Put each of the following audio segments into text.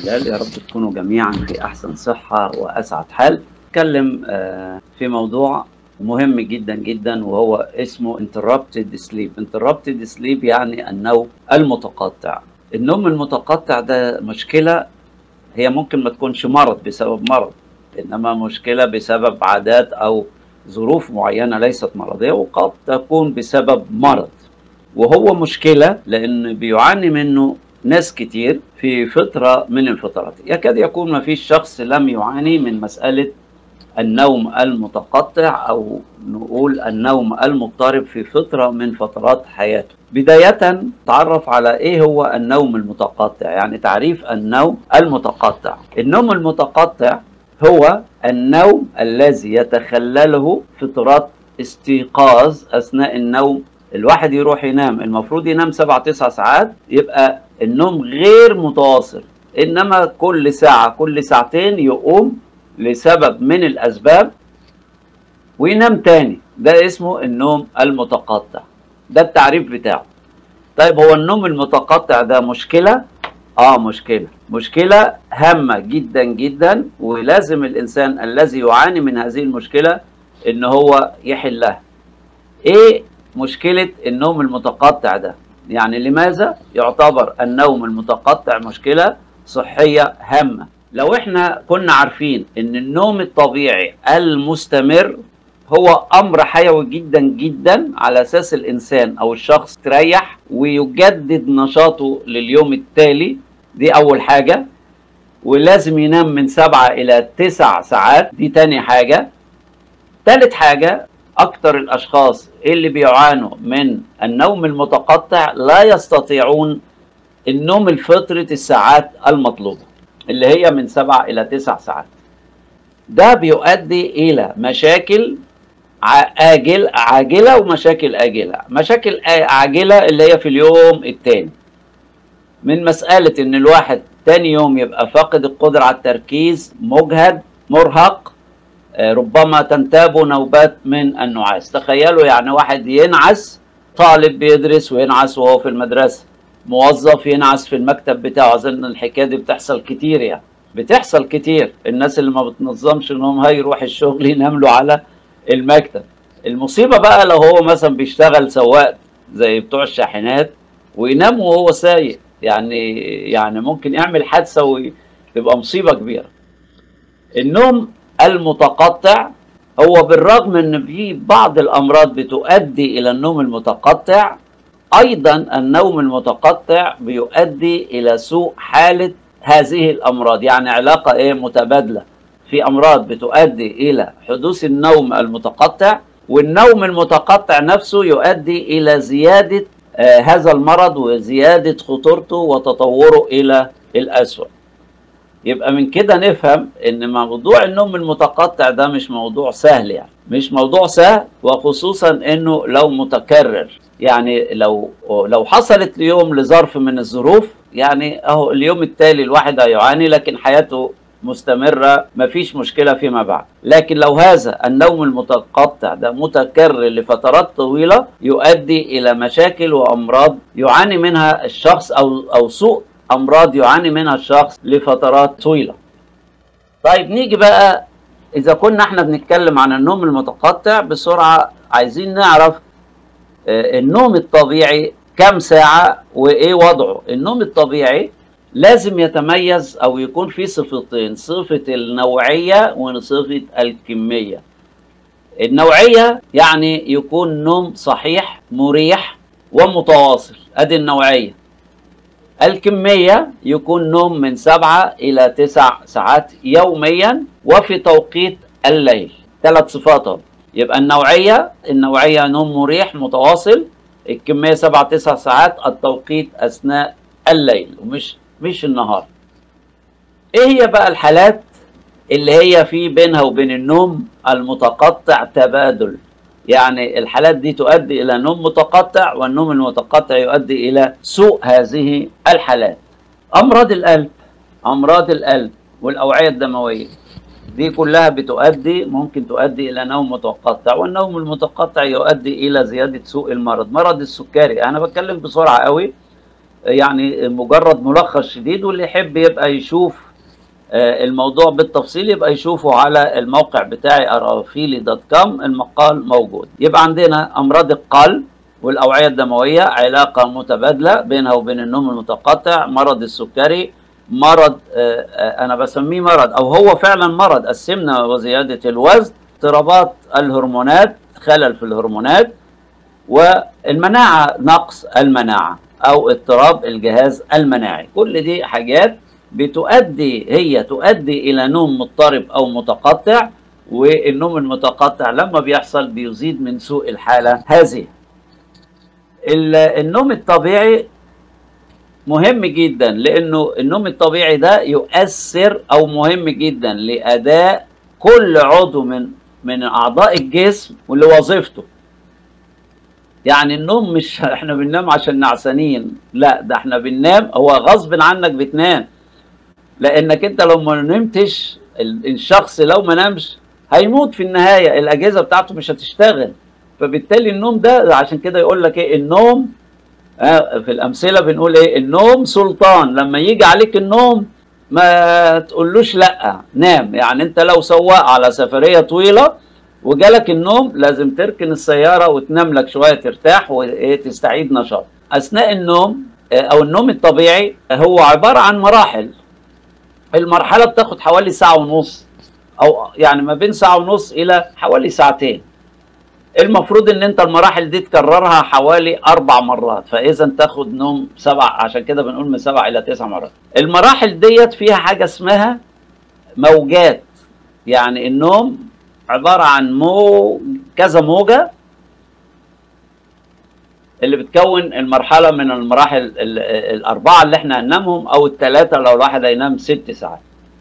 هلال يا رب تكونوا جميعا في احسن صحه واسعد حال اتكلم آه، في موضوع مهم جدا جدا وهو اسمه interrupted sleep interrupted sleep يعني النوم المتقطع النوم المتقطع ده مشكله هي ممكن ما تكونش مرض بسبب مرض انما مشكله بسبب عادات او ظروف معينه ليست مرضيه وقد تكون بسبب مرض وهو مشكله لان بيعاني منه ناس كتير في فتره من الفترات يكاد يكون ما فيش شخص لم يعاني من مساله النوم المتقطع او نقول النوم المضطرب في فتره من فترات حياته بدايه تعرف على ايه هو النوم المتقطع يعني تعريف النوم المتقطع النوم المتقطع هو النوم الذي يتخلله فترات استيقاظ اثناء النوم الواحد يروح ينام المفروض ينام سبع تسع ساعات يبقى النوم غير متواصل انما كل ساعه كل ساعتين يقوم لسبب من الاسباب وينام تاني ده اسمه النوم المتقطع ده التعريف بتاعه طيب هو النوم المتقطع ده مشكله اه مشكله مشكله هامه جدا جدا ولازم الانسان الذي يعاني من هذه المشكله ان هو يحلها ايه مشكله النوم المتقطع ده يعني لماذا يعتبر النوم المتقطع مشكله صحيه هامه لو احنا كنا عارفين ان النوم الطبيعي المستمر هو امر حيوي جدا جدا على اساس الانسان او الشخص تريح ويجدد نشاطه لليوم التالي دي اول حاجة ولازم ينام من سبعة الى تسع ساعات دي تاني حاجة تالت حاجة اكتر الاشخاص اللي بيعانوا من النوم المتقطع لا يستطيعون النوم لفترة الساعات المطلوبة اللي هي من سبعة الى تسع ساعات ده بيؤدي الى مشاكل عاجل عاجلة ومشاكل آجلة مشاكل عاجلة اللي هي في اليوم التاني من مسألة إن الواحد تاني يوم يبقى فاقد القدرة على التركيز مجهد مرهق ربما تنتابه نوبات من النعاس تخيلوا يعني واحد ينعس طالب بيدرس وينعس وهو في المدرسة موظف ينعس في المكتب بتاعه أظن الحكاية دي بتحصل كتير يعني بتحصل كتير الناس اللي ما بتنظمش انهم هيروح الشغل ينام له على المكتب المصيبه بقى لو هو مثلا بيشتغل سواق زي بتوع الشاحنات وينام وهو سايق يعني يعني ممكن يعمل حادثه وتبقى مصيبه كبيره النوم المتقطع هو بالرغم ان في بعض الامراض بتؤدي الى النوم المتقطع ايضا النوم المتقطع بيؤدي الى سوء حاله هذه الامراض يعني علاقه ايه متبادله في امراض بتؤدي الى حدوث النوم المتقطع والنوم المتقطع نفسه يؤدي الى زياده آه هذا المرض وزياده خطورته وتطوره الى الاسوأ يبقى من كده نفهم ان موضوع النوم المتقطع ده مش موضوع سهل يعني مش موضوع سهل وخصوصا انه لو متكرر يعني لو لو حصلت اليوم لظرف من الظروف يعني اهو اليوم التالي الواحد هيعاني لكن حياته مستمرة مفيش مشكلة فيما بعد لكن لو هذا النوم المتقطع ده متكرر لفترات طويلة يؤدي إلى مشاكل وأمراض يعاني منها الشخص أو, أو سوء أمراض يعاني منها الشخص لفترات طويلة طيب نيجي بقى إذا كنا احنا بنتكلم عن النوم المتقطع بسرعة عايزين نعرف النوم الطبيعي كم ساعة وإيه وضعه النوم الطبيعي لازم يتميز او يكون في صفتين صفة النوعية وصفة الكمية النوعية يعني يكون نوم صحيح مريح ومتواصل ادي النوعية الكمية يكون نوم من سبعة الى تسع ساعات يوميا وفي توقيت الليل ثلاث صفات يبقى النوعية النوعية نوم مريح متواصل الكمية سبعة تسع ساعات التوقيت اثناء الليل ومش مش النهار ايه هي بقى الحالات اللي هي في بينها وبين النوم المتقطع تبادل يعني الحالات دي تؤدي الى نوم متقطع والنوم المتقطع يؤدي الى سوء هذه الحالات امراض القلب امراض القلب والاوعيه الدمويه دي كلها بتؤدي ممكن تؤدي الى نوم متقطع والنوم المتقطع يؤدي الى زياده سوء المرض مرض السكري انا بتكلم بسرعه قوي يعني مجرد ملخص شديد واللي يحب يبقى يشوف الموضوع بالتفصيل يبقى يشوفه على الموقع بتاعي ارافيلي دوت كوم المقال موجود يبقى عندنا امراض القلب والاوعيه الدمويه علاقه متبادله بينها وبين النوم المتقطع مرض السكري مرض انا بسميه مرض او هو فعلا مرض السمنه وزياده الوزن اضطرابات الهرمونات خلل في الهرمونات والمناعه نقص المناعه او اضطراب الجهاز المناعي كل دي حاجات بتؤدي هي تؤدي الى نوم مضطرب او متقطع والنوم المتقطع لما بيحصل بيزيد من سوء الحاله هذه النوم الطبيعي مهم جدا لانه النوم الطبيعي ده يؤثر او مهم جدا لاداء كل عضو من من اعضاء الجسم ولوظيفته يعني النوم مش احنا بننام عشان نعسانين لا ده احنا بننام هو غصب عنك بتنام لانك انت لو ما نمتش الشخص لو ما نامش هيموت في النهايه الاجهزه بتاعته مش هتشتغل فبالتالي النوم ده عشان كده يقول لك ايه النوم آه في الامثله بنقول ايه النوم سلطان لما يجي عليك النوم ما تقولوش لا نام يعني انت لو سواق على سفريه طويله وجالك النوم لازم تركن السياره وتنام لك شويه ترتاح وتستعيد نشاط اثناء النوم او النوم الطبيعي هو عباره عن مراحل المرحله بتاخد حوالي ساعه ونص او يعني ما بين ساعه ونص الى حوالي ساعتين المفروض ان انت المراحل دي تكررها حوالي اربع مرات فاذا تاخد نوم سبع عشان كده بنقول من سبع الى تسع مرات المراحل ديت فيها حاجه اسمها موجات يعني النوم عباره عن مو كذا موجه اللي بتكون المرحله من المراحل الاربعه اللي احنا هننامهم او الثلاثه لو الواحد هينام ست ساعات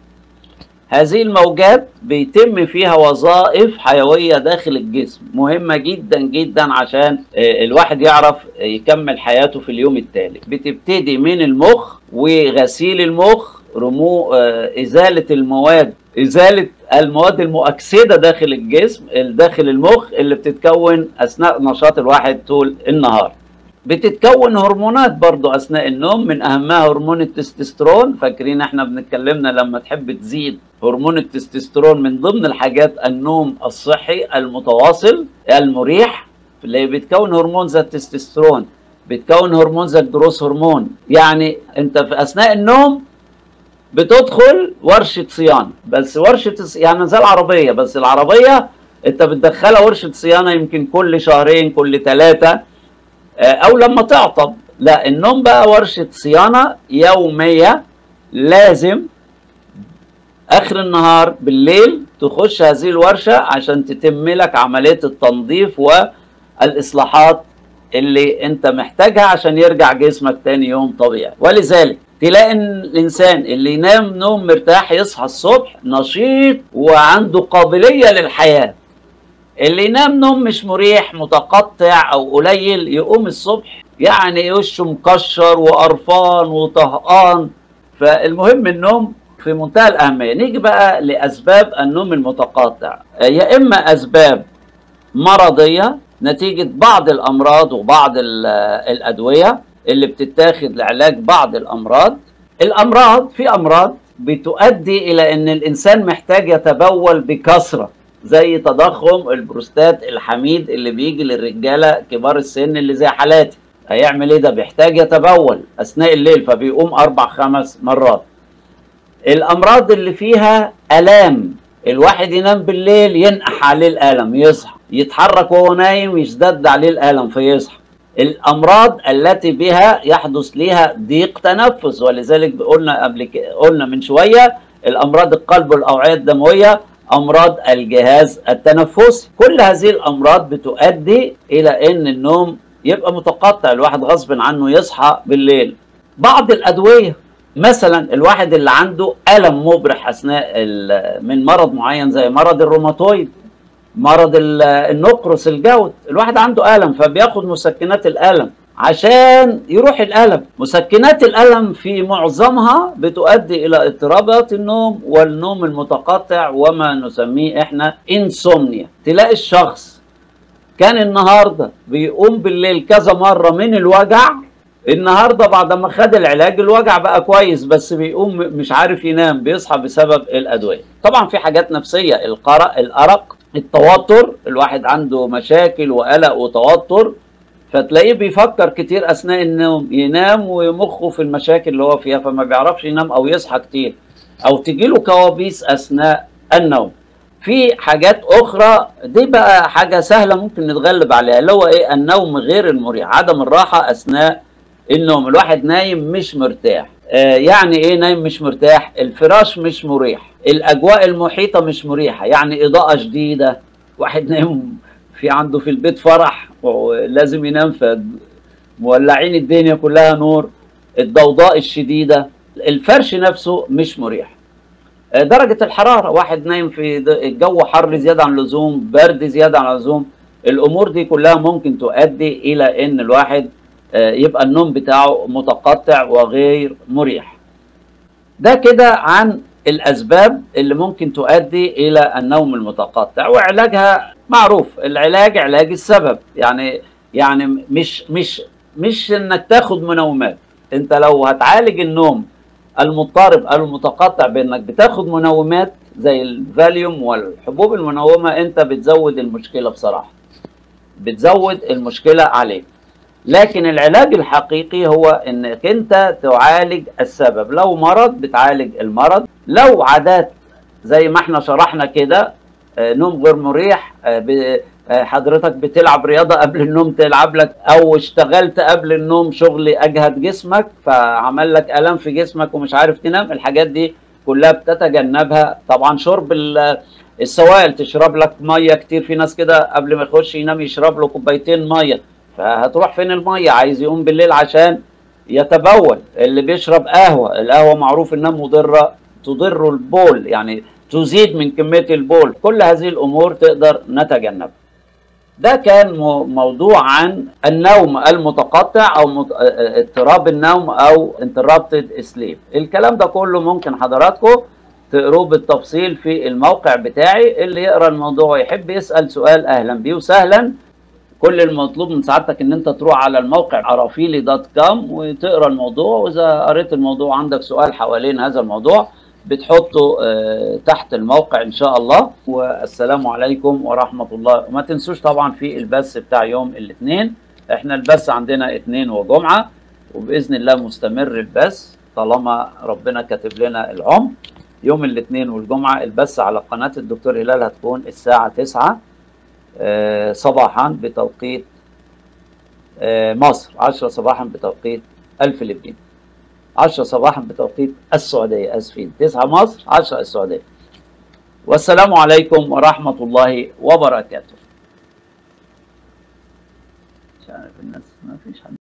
هذه الموجات بيتم فيها وظائف حيويه داخل الجسم مهمه جدا جدا عشان الواحد يعرف يكمل حياته في اليوم التالي بتبتدي من المخ وغسيل المخ رمو ازاله المواد ازاله المواد المؤكسده داخل الجسم داخل المخ اللي بتتكون اثناء نشاط الواحد طول النهار بتتكون هرمونات برضو اثناء النوم من اهمها هرمون التستوستيرون فاكرين احنا بنتكلمنا لما تحب تزيد هرمون التستوستيرون من ضمن الحاجات النوم الصحي المتواصل المريح اللي بتكون هرمون زي التستوستيرون بتكون هرمون زي الجروس هرمون يعني انت في اثناء النوم بتدخل ورشه صيانه بس ورشه يعني زي العربيه بس العربيه انت بتدخلها ورشه صيانه يمكن كل شهرين كل ثلاثه او لما تعطب لا النوم بقى ورشه صيانه يوميه لازم اخر النهار بالليل تخش هذه الورشه عشان تتم لك عمليه التنظيف والاصلاحات اللي انت محتاجها عشان يرجع جسمك تاني يوم طبيعي ولذلك تلاقي ان الانسان اللي ينام نوم مرتاح يصحى الصبح نشيط وعنده قابليه للحياه اللي ينام نوم مش مريح متقطع او قليل يقوم الصبح يعني وشه مكشر وقرفان وطهقان فالمهم النوم في منتهى الاهميه نيجي بقى لاسباب النوم المتقطع يا اما اسباب مرضيه نتيجه بعض الامراض وبعض الادويه اللي بتتاخد لعلاج بعض الامراض الامراض في امراض بتؤدي الى ان الانسان محتاج يتبول بكثره زي تضخم البروستات الحميد اللي بيجي للرجاله كبار السن اللي زي حالاتي هيعمل ايه ده بيحتاج يتبول اثناء الليل فبيقوم اربع خمس مرات الامراض اللي فيها الام الواحد ينام بالليل ينقح عليه الالم يصحى يتحرك وهو نايم يشتد عليه الالم فيصحى الامراض التي بها يحدث لها ضيق تنفس ولذلك قلنا قبل كده قلنا من شويه الامراض القلب والاوعيه الدمويه امراض الجهاز التنفسي كل هذه الامراض بتؤدي الى ان النوم يبقى متقطع الواحد غصب عنه يصحى بالليل بعض الادويه مثلا الواحد اللي عنده الم مبرح اثناء من مرض معين زي مرض الروماتويد مرض النقرس الجود الواحد عنده الم فبياخد مسكنات الالم عشان يروح الالم مسكنات الالم في معظمها بتؤدي الى اضطرابات النوم والنوم المتقطع وما نسميه احنا انسومنيا تلاقي الشخص كان النهارده بيقوم بالليل كذا مره من الوجع النهارده بعد ما خد العلاج الوجع بقى كويس بس بيقوم مش عارف ينام بيصحى بسبب الادويه طبعا في حاجات نفسيه القرق الارق التوتر الواحد عنده مشاكل وقلق وتوتر فتلاقيه بيفكر كتير اثناء النوم ينام ومخه في المشاكل اللي هو فيها فما بيعرفش ينام او يصحى كتير او تجيله كوابيس اثناء النوم في حاجات اخرى دي بقى حاجه سهله ممكن نتغلب عليها اللي هو ايه النوم غير المريح عدم الراحه اثناء النوم الواحد نايم مش مرتاح آه يعني ايه نايم مش مرتاح الفراش مش مريح الاجواء المحيطه مش مريحه يعني اضاءه شديده واحد نايم في عنده في البيت فرح ولازم ينام مولعين الدنيا كلها نور الضوضاء الشديده الفرش نفسه مش مريح درجة الحرارة واحد نايم في الجو حر زيادة عن اللزوم برد زيادة عن اللزوم الأمور دي كلها ممكن تؤدي إلى إن الواحد يبقى النوم بتاعه متقطع وغير مريح ده كده عن الأسباب اللي ممكن تؤدي إلى النوم المتقطع وعلاجها معروف العلاج علاج السبب يعني يعني مش مش مش إنك تاخد منومات أنت لو هتعالج النوم المضطرب او المتقطع بانك بتاخد منومات زي الفاليوم والحبوب المنومه انت بتزود المشكله بصراحه بتزود المشكله عليك لكن العلاج الحقيقي هو انك انت تعالج السبب لو مرض بتعالج المرض لو عادات زي ما احنا شرحنا كده نوم غير مريح حضرتك بتلعب رياضه قبل النوم تلعب لك او اشتغلت قبل النوم شغل اجهد جسمك فعمل لك الام في جسمك ومش عارف تنام الحاجات دي كلها بتتجنبها طبعا شرب السوائل تشرب لك ميه كتير في ناس كده قبل ما يخش ينام يشرب له كوبايتين ميه فهتروح فين الميه عايز يقوم بالليل عشان يتبول اللي بيشرب قهوه القهوه معروف انها مضره تضر البول يعني تزيد من كميه البول كل هذه الامور تقدر نتجنبها ده كان موضوع عن النوم المتقطع او اضطراب النوم او interrupted sleep الكلام ده كله ممكن حضراتكم تقروه بالتفصيل في الموقع بتاعي اللي يقرا الموضوع ويحب يسال سؤال اهلا بيه وسهلا كل المطلوب من سعادتك ان انت تروح على الموقع عرافيلي دوت كوم وتقرا الموضوع واذا قريت الموضوع عندك سؤال حوالين هذا الموضوع بتحطه تحت الموقع ان شاء الله والسلام عليكم ورحمه الله وما تنسوش طبعا في البث بتاع يوم الاثنين احنا البث عندنا اثنين وجمعه وباذن الله مستمر البث طالما ربنا كاتب لنا العمر يوم الاثنين والجمعه البث على قناه الدكتور هلال هتكون الساعه 9 صباحا بتوقيت مصر 10 صباحا بتوقيت الفلبين 10 صباحا بتوقيت السعودية آسفين 9 مصر 10 السعودية والسلام عليكم ورحمة الله وبركاته مش عارف الناس ما فيش حد